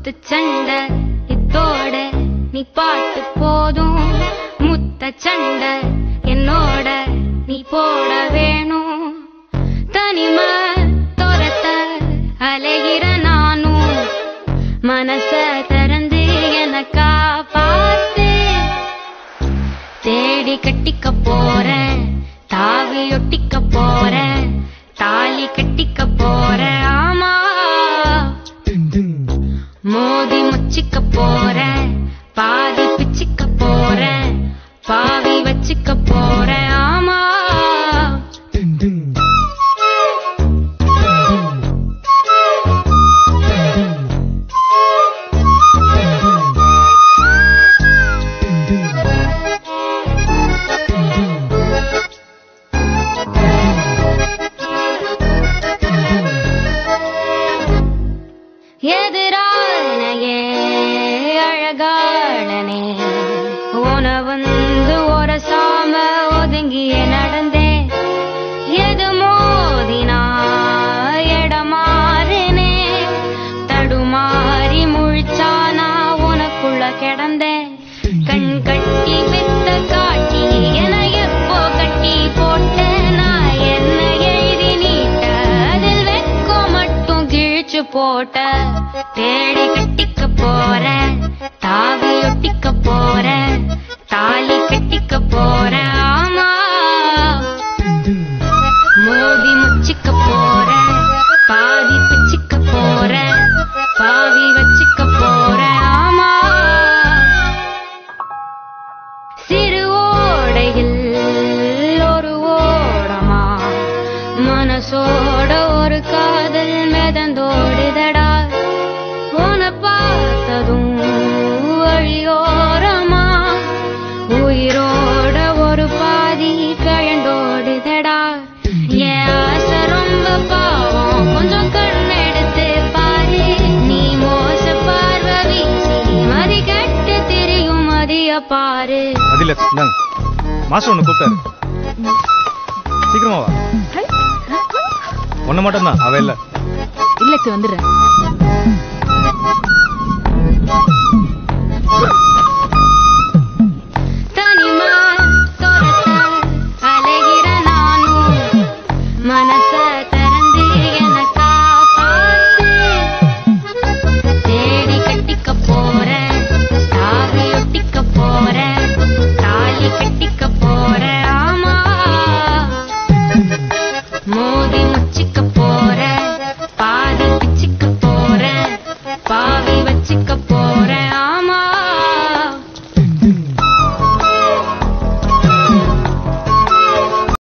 குத்து சண்டை இத்தோட நீ பாட்டு போதும் முத்த சண்டை என்னோட நீ போட வேணும் தனிமை துரத்த அலைகிற நானும் மனச திறந்து எனக்கா பார்த்து தேடி கட்டிக்க போறேன் தாவி ஒட்டிக்க போறேன் தாலி கட்டிக்க போறேன் ஆமா மோதி முச்சிக்க போறேன் பாதி பிச்சிக்க போறேன் பாவி வச்சுக்க போறேன் ஆமா எதிரானையே அழகாளனே உன வந்து ஒரு சாம ஒதுங்கிய நடந்தேன் எது மோதினா இடமாறினே தடுமாறி முழிச்சானா உனக்குள்ள கிடந்தேன் கண் கட்டி வித்த காட்டி என எப்போ கட்டி போட்ட நான் என்ன எழுதி நீட்ட அதில் வெக்கோ மட்டும் கிழிச்சு போட்ட தேடி கட்டிக்க போறேன் தாவி ஒட்டிக்க போறேன் தாலி கட்டிக்க போறேன் ஆமா மோதி முச்சிக்க போறேன் பாதி பிச்சிக்க போறேன் பாவி வச்சுக்க போறேன் ஆமா சிறு ஓடையில் ஒரு ஓடமா மனசோட ஒரு காதல் மிதந்தோடுதடா உன பார்த்ததும் வழியோரமா உயிரோட ஒரு பாதி கழண்டோடுதடா என் ஆசை ரொம்ப பாவம் கொஞ்சம் கண்ணெடுத்து பாரு நீ மோச பார்வை வீசி மதி கட்டு திரியும் மதிய பாரு அதில் இந்தாங்க மாஸ்டர் ஒன்று கூப்பிட்டாரு சீக்கிரமா வா ஒன்று மட்டும்தான் அவ இல்லை இல்ல சி வந்துடுறேன் தனிமா துரத்த அலைகிற நானும் மனச திறந்து எனக்கா பார்த்து தேடி கட்டிக்க போறேன் தாவி ஒட்டிக்க போறேன் தாலி கட்டிக்க போறேன் ஆமா மோதி